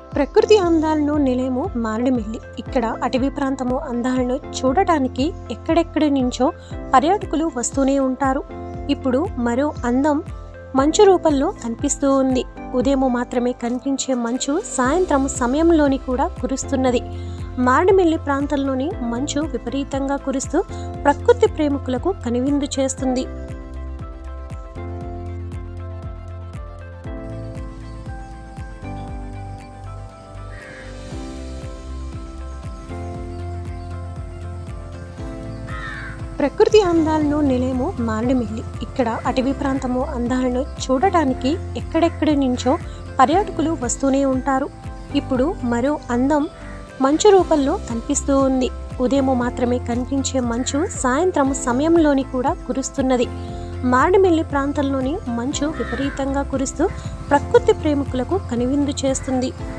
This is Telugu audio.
ప్రకృతి అందాలను నిలయము మారేడుమిల్లి ఇక్కడ అటవీ ప్రాంతము అందాలను చూడటానికి ఎక్కడెక్కడి నుంచో పర్యాటకులు వస్తూనే ఉంటారు ఇప్పుడు మరో అందం మంచు రూపంలో కనిపిస్తూ ఉంది ఉదయం మాత్రమే కనిపించే మంచు సాయంత్రం సమయంలోని కూడా కురుస్తున్నది మారేడుమిల్లి ప్రాంతంలోని మంచు విపరీతంగా కురుస్తూ ప్రకృతి ప్రేమికులకు కనువిందు చేస్తుంది ప్రకృతి అందాలను నిలయము మారేడుమిల్లి ఇక్కడ అటవీ ప్రాంతము అందాలను చూడటానికి ఎక్కడెక్కడి నుంచో పర్యాటకులు వస్తూనే ఉంటారు ఇప్పుడు మరో అందం మంచు రూపంలో కనిపిస్తూ ఉంది ఉదయం మాత్రమే కనిపించే మంచు సాయంత్రం సమయంలోని కూడా కురుస్తున్నది మారేడుమిల్లి ప్రాంతంలోని మంచు విపరీతంగా కురుస్తూ ప్రకృతి ప్రేమికులకు కనువిందు చేస్తుంది